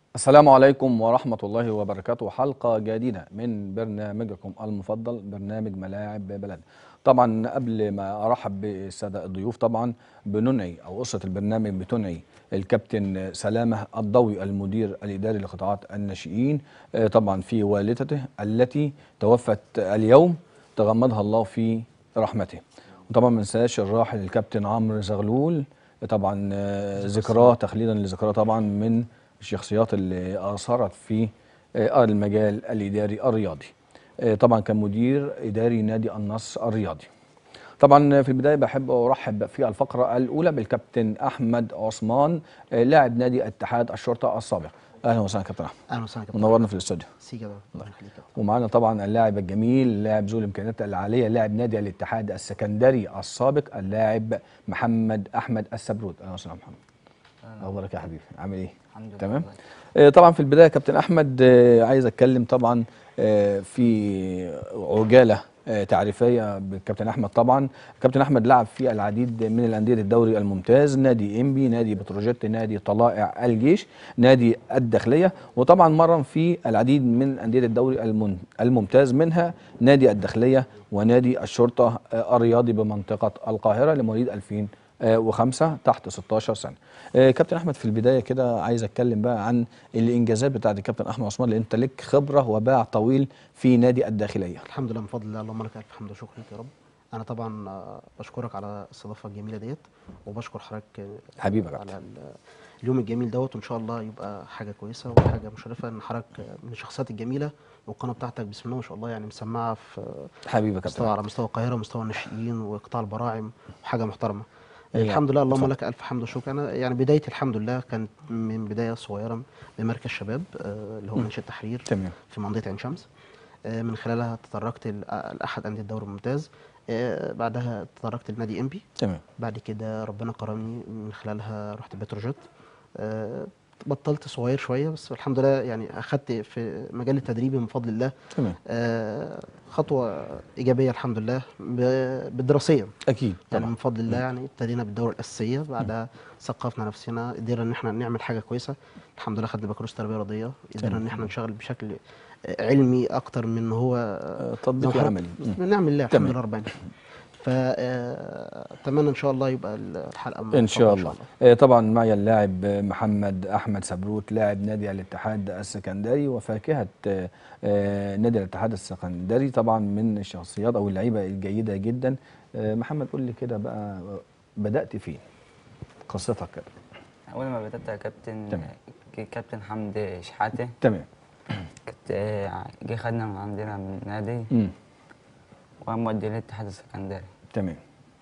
السلام عليكم ورحمة الله وبركاته حلقة جديدة من برنامجكم المفضل برنامج ملاعب بلد طبعا قبل ما أرحب بالسادة الضيوف طبعا بننعي أو قصة البرنامج بتنعي الكابتن سلامة الضوي المدير الإداري لقطاعات الناشئين آه، طبعا في والدته التي توفت اليوم تغمدها الله في رحمته وطبعا ما ننساش الراحل الكابتن عمرو زغلول طبعا آه، ذكراه تخليدا لذكراه طبعا من الشخصيات اللي اثرت في آه، المجال الاداري الرياضي آه، طبعا كان مدير اداري نادي النصر الرياضي طبعا في البدايه بحب ارحب في الفقره الاولى بالكابتن احمد عثمان آه، لاعب نادي اتحاد الشرطه السابق اهلا وسهلا كابتن احمد اهلا وسهلا كابتن منورنا في الاستوديو سيجا بقى الله يخليك يا كابتن. ومعانا طبعا اللاعب الجميل اللاعب ذو الامكانيات العاليه لاعب نادي الاتحاد السكندري السابق اللاعب محمد احمد السبروت اهلا وسهلا محمد اخبارك يا حبيبي عامل ايه الحمد لله تمام والله. آه، طبعا في البدايه كابتن احمد آه، عايز اتكلم طبعا آه، في عجاله آه، تعريفيه بالكابتن احمد طبعا كابتن احمد لعب في العديد من الانديه الدوري الممتاز نادي انبي نادي بتروجيت نادي طلائع الجيش نادي الداخليه وطبعا مرن في العديد من انديه الدوري المن- الممتاز منها نادي الداخليه ونادي الشرطه آه، الرياضي بمنطقه القاهره لمواليد 2005 تحت 16 سنه آه، كابتن احمد في البدايه كده عايز اتكلم بقى عن الانجازات بتاعت الكابتن احمد عثمان لان انت لك خبره وباع طويل في نادي الداخليه الحمد لله من فضل الله اللهم لك الف حمد وشكر لك يا رب انا طبعا آه، بشكرك على الاستضافه الجميله ديت وبشكر حضرتك آه، حبيبي يا كابتن. على ال- اليوم الجميل دوت وان شاء الله يبقى حاجه كويسه وحاجه مشرفه ان حضرتك آه، من الشخصيات الجميله والقناه بتاعتك بسم الله ما شاء الله يعني مسمعه في آه، حبيبي يا مستوى كابتن على مستوى القاهره ومستوى الناشئين وقطاع البراعم وحاجه محترمه إيه الحمد لله اللهم اتفضل. لك الف حمد وشكر انا يعني بدايتي الحمد لله كانت من بدايه صغيره بمركز شباب آه، اللي هو مم. منشاه التحرير تمام في منطقه عين شمس آه، من خلالها تطرقت ل- لاحد انديه الدوري الممتاز آه، بعدها تطرقت لنادي انبي تمام بعد كده ربنا كرمني من خلالها رحت بتروجيت آه، بطلت صغير شويه بس الحمد لله يعني اخدت في مجال التدريب من فضل الله تمام آه، خطوه ايجابيه الحمد لله ب- بالدراسيه اكيد يعني طبعا من فضل الله يعني ابتدينا بالدوره الاساسيه بعدها ثقفنا نفسنا قدرنا ان احنا نعمل حاجه كويسه الحمد لله خدنا بكالوريوس تربيه رياضيه قدرنا تمام. ان احنا نشتغل بشكل آه، علمي اكتر من ان هو آه، آه، تطبيقي زي ما عملي حضرتك- مم. نعم الله تمام. الحمد لله رب العالمين فاتمنى ان شاء الله يبقى الحلقه ان شاء موفقة الله آه، طبعا معي اللاعب آه، محمد احمد سبروت لاعب نادي الاتحاد السكندري وفاكهه آه، آه، نادي الاتحاد السكندري طبعا من الشخصيات او اللعيبه الجيده جدا آه، محمد قول لي كده بقى بدات فين قصتك كده اول ما بدات يا كابتن تمام. ك- كابتن حمدي شحاته تمام كنت آه، جه خدنا من عندنا من النادي امم وقام مودي الاتحاد السكندري تمام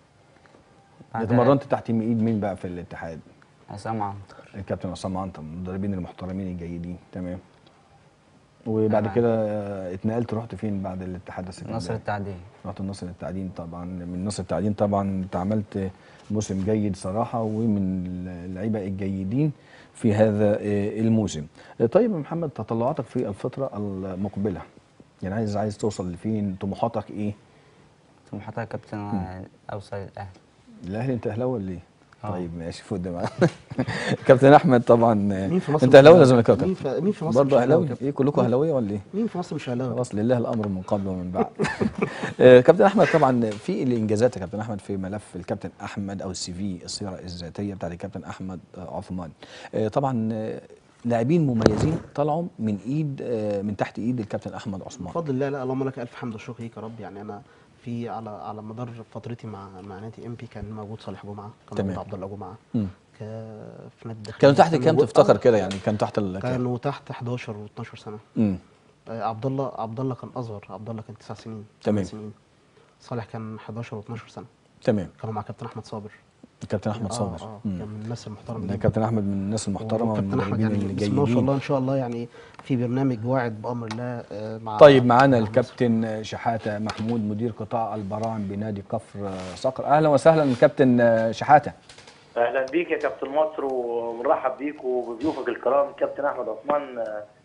بعدها اتمرنت تحت ايد مين بقى في الاتحاد عصام عنتر الكابتن عصام عنتر من المدربين المحترمين الجيدين تمام وبعد تمام. كده آه، اتنقلت رحت فين بعد الاتحاد السكندري نصر التعدين رحت النصر للتعدين طبعا من نصر التعدين طبعا انت عملت موسم جيد صراحه ومن اللعيبه الجيدين في هذا آه، الموسم. آه، طيب يا محمد تطلعاتك في الفتره المقبله يعني عايز عايز توصل لفين طموحاتك ايه؟ طموحاتها يا كابتن آه، اوصل الاهلي الاهلي انت اهلاوي ولا ايه؟ آه. طيب ماشي فوق ده معانا كابتن احمد طبعا آه، مين في مصر انت مش اهلاوي ولا أهلاوي؟ زملكاوي يا مين كابتن؟ في مين في مصر مش برضه أهلاوي اهلاوي كابتن؟ ايه كلكم اهلاويه ولا ايه؟ مين في مصر مش اهلاوي خلاص لله الامر من قبل ومن بعد آه، كابتن احمد طبعا في الانجازات يا كابتن احمد في ملف الكابتن احمد او السي في السيره الذاتيه بتاعت الكابتن احمد آه، عثمان آه، طبعا آه، لاعبين مميزين طلعوا من ايد آه، من تحت ايد الكابتن احمد عثمان بفضل الله لا اللهم لك الف حمد وشكر ليك يا رب يعني انا في على على مدار فترتي مع مع نادي ام بي كان موجود صالح جمعه كان تمام. موجود عبد الله جمعه مم. ك- في نادي الداخلية كانوا تحت كان كام موجود- تفتكر آه، كده يعني كان تحت ال كانوا تحت 11 و12 سنه مم. آه، عبد الله عبد الله كان اصغر عبد الله كان 9 سنين تمام. 8 سنين صالح كان 11 و12 سنه تمام كانوا مع كابتن احمد صابر الكابتن احمد آه، صابر اه مم. كان من الناس المحترمه ده جدا. كابتن احمد من الناس المحترمه وكابتن احمد والمدربين يعني بسم الله ما شاء الجيدين الله ان شاء الله يعني في برنامج واعد بامر الله آه، مع طيب معانا مع مصر. الكابتن شحاته محمود مدير قطاع البراعم بنادي كفر صقر اهلا وسهلا كابتن شحاته اهلا بيك يا كابتن مصر ومرحب بيك وبضيوفك الكرام كابتن احمد عثمان آه،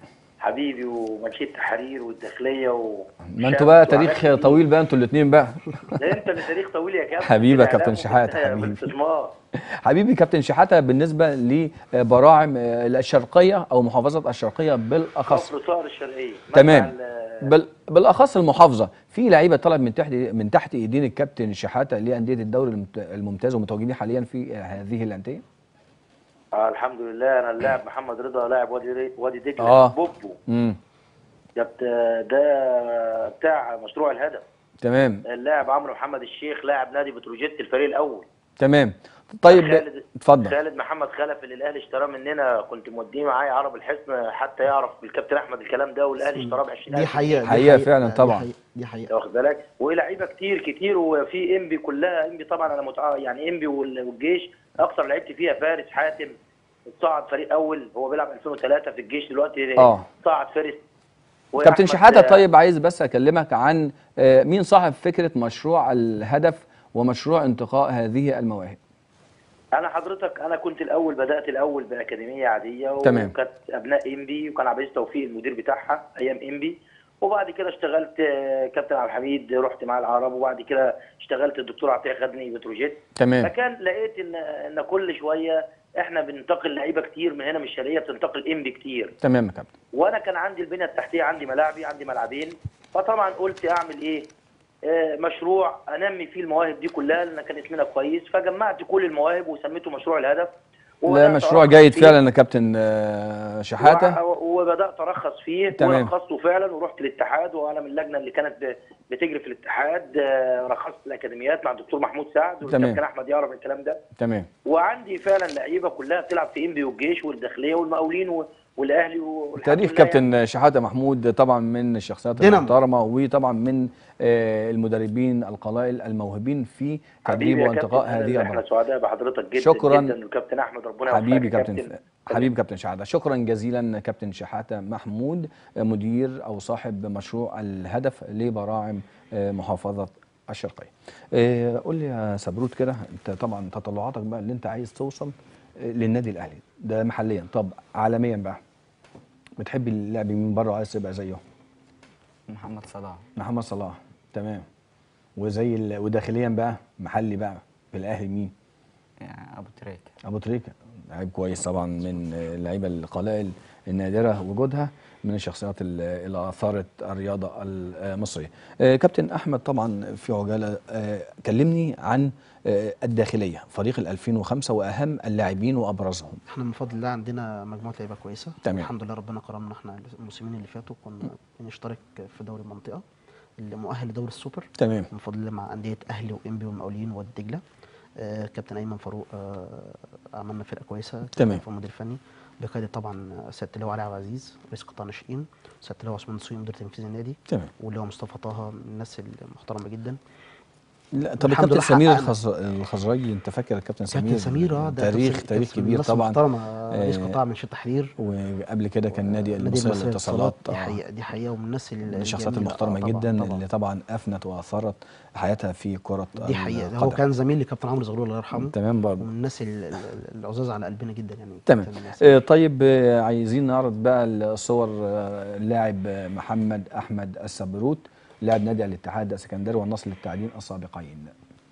حبيبي ومنشيه التحرير والداخليه و ما انتوا بقى تاريخ وعملت طويل بقى انتوا الاثنين بقى ده انت اللي تاريخ طويل يا كابتن حبيبي يا في الإعلام كابتن شحاتة، وفي حبيبي. الاستثمار حبيبي كابتن شحاته بالنسبه لبراعم الشرقيه او محافظه الشرقيه بالاخص كفر صقر الشرقيه تمام. مدفع ال- بال بالاخص المحافظه في لعيبه طلب من تحت من تحت ايدين الكابتن شحاته لانديه الدوري الممت- الممتاز ومتواجدين حاليا في هذه الانديه آه الحمد لله انا اللاعب محمد رضا لاعب وادي ري- وادي دجله آه. بوبو امم ده بت- ده بتاع مشروع الهدف تمام اللاعب عمرو محمد الشيخ لاعب نادي بتروجيت الفريق الاول تمام طيب خالد اتفضل خالد محمد خلف اللي الاهلي اشتراه مننا كنت موديه معايا عرب الحصن حتى يعرف بالكابتن احمد الكلام ده والاهلي اشتراه ب 20000 دي حقيقه دي حقيقة فعلا دي طبعا. حقيقة- دي حقيقه واخد بالك ولاعيبه كتير كتير وفي انبي كلها انبي طبعا انا متع... يعني انبي وال- والجيش اكثر لعبت فيها فارس حاتم صعد فريق اول هو بيلعب 2003 في الجيش دلوقتي آه. صعد فارس كابتن وأحمد- شحاته طيب عايز بس اكلمك عن آه، مين صاحب فكره مشروع الهدف ومشروع انتقاء هذه المواهب انا حضرتك انا كنت الاول بدات الاول باكاديميه عاديه تمام. وكانت ابناء انبي وكان عبد العزيز توفيق المدير بتاعها ايام انبي وبعد كده اشتغلت آه، كابتن عبد الحميد رحت مع العرب وبعد كده اشتغلت الدكتور عطيه خدني بتروجيت تمام فكان لقيت ان ان كل شويه احنا بننتقل لعيبه كتير من هنا من الشرقيه بتنتقل انبي كتير تمام يا كابتن وانا كان عندي البنيه التحتيه عندي ملاعبي عندي ملعبين فطبعا قلت اعمل ايه آه، مشروع انمي فيه المواهب دي كلها لان كان اسمنا كويس فجمعت كل المواهب وسميته مشروع الهدف لا وبدأت مشروع أرخص جيد فيه. فعلا يا كابتن آه، شحاته و- وبدات ارخص فيه تمام. ورخصته فعلا ورحت الاتحاد وانا من اللجنه اللي كانت ب- بتجري في الاتحاد آه، رخصت الاكاديميات مع الدكتور محمود سعد تمام. والكابتن احمد يعرف الكلام ده تمام وعندي فعلا لعيبه كلها بتلعب في انبي والجيش والداخليه والمقاولين و- والاهلي والحمد تاريخ لله يعني. كابتن شحاته محمود طبعا من الشخصيات دينامو. المحترمه وطبعا من آه، المدربين القلائل الموهوبين في تدريب حبيبي يا وانتقاء كابتن، هذه احنا المرحله سعداء بحضرتك جدا شكراً. جدا والكابتن احمد ربنا يوفقك حبيبي يا كابتن حبيبي كابتن شحاته شكرا جزيلا كابتن شحاته محمود آه، مدير او صاحب مشروع الهدف لبراعم آه، محافظه الشرقيه آه، قول لي يا سبروت كده انت طبعا تطلعاتك بقى اللي انت عايز توصل آه، للنادي الاهلي ده محليا طب عالميا بقى بتحب اللعب مين بره وعايز تبقى زيه محمد صلاح محمد صلاح تمام وزي ال... وداخليا بقى محلي بقى في الاهلي مين يعني ابو تريكه ابو تريكه لعيب كويس طبعا من اللعيبه القلائل النادره وجودها من الشخصيات ال- اللي اثارت الرياضه المصريه. آه، كابتن احمد طبعا في عجاله آه، كلمني عن آه، الداخليه فريق ال 2005 واهم اللاعبين وابرزهم. احنا من فضل الله عندنا مجموعه لعيبه كويسه تمام. الحمد لله ربنا كرمنا احنا الموسمين اللي فاتوا كنا بنشترك في دوري المنطقه اللي مؤهل لدوري السوبر تمام من فضل الله مع انديه اهلي وانبي والمقاولين وادي دجله آه كابتن ايمن فاروق آه عملنا فرقه كويسه تمام. في المدير الفني بقياده طبعا سياده اللواء علي عبد العزيز رئيس قطاع الناشئين سياده اللواء عثمان السوقي مدير تنفيذي النادي تمام. واللواء مصطفى طه من الناس المحترمه جدا لا طب الحمد الكابتن لله سمير حققنا. الخز... الخزرجي انت فاكر الكابتن سمير كابتن سمير اه ده تاريخ كابتن- تاريخ كابتن كبير الناس طبعا محترمه رئيس آه، قطاع منشيه التحرير وقبل كده كان نادي نادي المصري المصري للاتصالات دي آه. حقيقه دي حقيقه ومن الناس ال- من الشخصيات الجميلة. المحترمه آه طبعاً، جدا طبعاً. اللي طبعا افنت واثرت حياتها في كره دي حقيقه هو القدم. كان زميل لكابتن عمرو زغلول الله يرحمه تمام برضه ومن الناس ال- ال- العزاز على قلبنا جدا يعني تمام كابتن ياسر. آه، طيب آه، عايزين نعرض بقى الصور آه، اللاعب آه، محمد احمد السبروت لاعب نادي الاتحاد السكندري والنصر للتعدين السابقين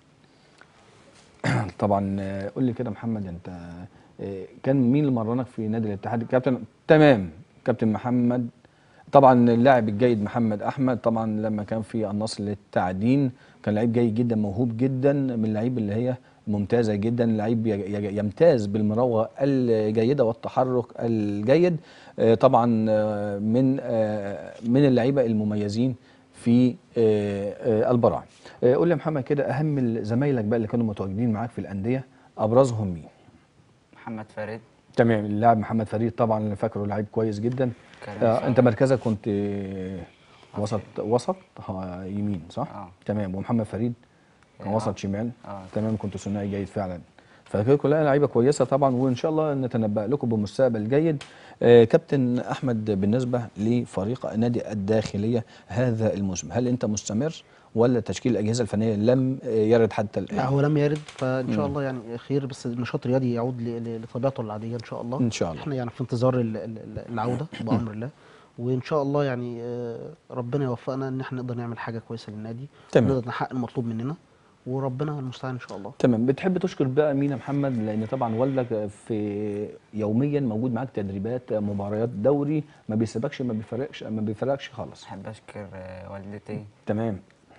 طبعا آه، قول لي كده محمد انت آه، كان مين اللي مرنك في نادي الاتحاد كابتن تمام كابتن محمد طبعا اللاعب الجيد محمد احمد طبعا لما كان في النصر للتعدين كان لعيب جيد جدا موهوب جدا من اللعيب اللي هي ممتازه جدا لعيب ي- ي- يمتاز بالمراوغه الجيده والتحرك الجيد آه، طبعا آه، من آه، من اللعيبه المميزين في آه، آه، البراعم آه، قول لي يا محمد كده اهم زمايلك بقى اللي كانوا متواجدين معاك في الانديه ابرزهم مين محمد فريد تمام اللاعب محمد فريد طبعا اللي فاكره لعيب كويس جدا كريم آه صالح. انت مركزك كنت آه، وسط وسط آه، يمين صح آه. تمام ومحمد فريد كان آه. وسط شمال آه. تمام كنت ثنائي جيد فعلا فكده كلها لعيبه كويسه طبعا وان شاء الله نتنبأ لكم بمستقبل جيد آه كابتن احمد بالنسبه لفريق نادي الداخليه هذا الموسم هل انت مستمر ولا تشكيل الاجهزه الفنيه لم آه، يرد حتى لا الان هو لم يرد فان شاء الله يعني خير بس النشاط الرياضي يعود ل- ل- لطبيعته العاديه ان شاء الله إن شاء الله. احنا يعني في انتظار ال- ال- ال- العوده بامر الله وان شاء الله يعني آه، ربنا يوفقنا ان احنا نقدر نعمل حاجه كويسه للنادي تمام. نقدر نحقق المطلوب مننا وربنا المستعان ان شاء الله تمام بتحب تشكر بقى مين يا محمد لان طبعا والدك في يوميا موجود معاك تدريبات مباريات دوري ما بيسيبكش ما بيفرقش ما بيفرقش خالص أحب أشكر آه، والدتي تمام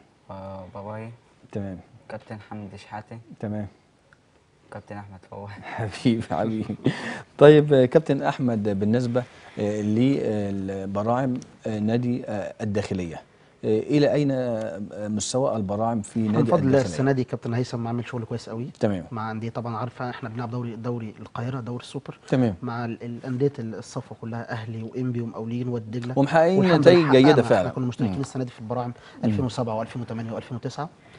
وباباي تمام كابتن حمدي شحاتة تمام كابتن أحمد فواز حبيبي حبيبي طيب آه، كابتن احمد بالنسبه آه، للبراعم آه، نادي آه، الداخليه آه، الى اين آه، مستوى البراعم في احنا نادي بفضل الله الداخليه السنه دي كابتن هيثم عامل شغل كويس قوي تمام مع انديه طبعا عارفه احنا بنلعب دوري دوري القاهره دوري السوبر تمام مع ال- الانديه الصفوه كلها اهلي وانبي ومقاولين وادي دجله ومحققين والحمد نتائج لله جيده حققنا. فعلا احنا كنا مشتركين مم. السنه دي في البراعم 2007 و2008 و2009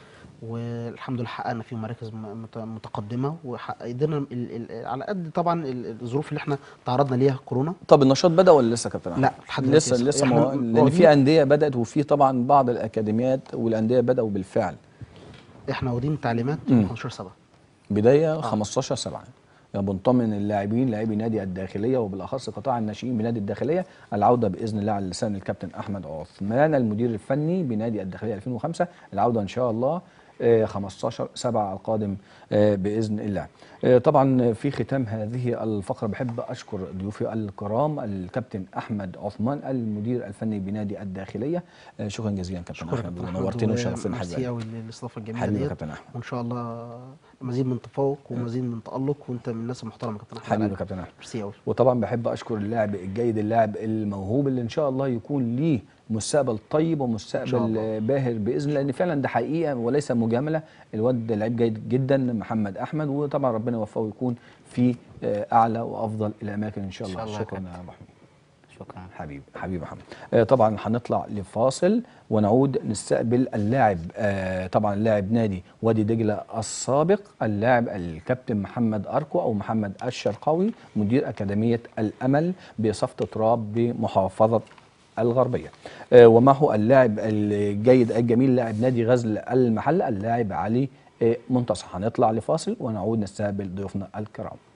والحمد لله حققنا فيهم مراكز م- مت- متقدمه وقدرنا ال- ال- على قد طبعا ال- الظروف اللي احنا تعرضنا ليها كورونا طب النشاط بدا ولا لسه يا كابتن احمد؟ لا، لحد دلوقتي لسه لسه. لسه إحنا مو... لان واخدين- في انديه بدات وفي طبعا بعض الاكاديميات والانديه بداوا بالفعل احنا واخدين تعليمات مم. 15 7 بدايه 15 7 يعني بنطمن اللاعبين لاعبي نادي الداخليه وبالاخص قطاع الناشئين بنادي الداخليه العوده باذن الله على لسان الكابتن احمد عثمان المدير الفني بنادي الداخليه 2005 العوده ان شاء الله آه، 15 7 القادم آه، باذن الله. آه، طبعا في ختام هذه الفقره بحب اشكر ضيوفي الكرام الكابتن احمد عثمان المدير الفني بنادي الداخليه آه، شكرا جزيلا كابتن شكرا احمد كابتن أحمد ونورتنا وشرفتنا وميرسي حبيبي قوي للاستضافه الجميله حبيبي ديت كابتن احمد وان شاء الله مزيد من تفوق ومزيد من تالق وانت من الناس المحترمه يا كابتن احمد حبيبي علي. كابتن احمد ميرسي قوي وطبعا بحب اشكر اللاعب الجيد اللاعب الموهوب اللي ان شاء الله يكون ليه مستقبل طيب إن شاء ومستقبل الله. آه، باهر باذن الله لان فعلا ده حقيقه وليس مجامله الواد ده لعيب جيد جدا محمد احمد وطبعا ربنا يوفقه ويكون في آه، اعلى وافضل الاماكن ان شاء إن الله, شاء الله يا شكرا كابتن. يا أبو محمود شكرا حبيبي حبيبي محمد آه طبعا هنطلع لفاصل ونعود نستقبل اللاعب آه طبعا لاعب نادي وادي دجله السابق اللاعب الكابتن محمد اركو او محمد الشرقاوي مدير اكاديميه الامل بصفة تراب بمحافظه الغربيه آه ومعه اللاعب الجيد الجميل لاعب نادي غزل المحله اللاعب علي آه منتصر هنطلع لفاصل ونعود نستقبل ضيوفنا الكرام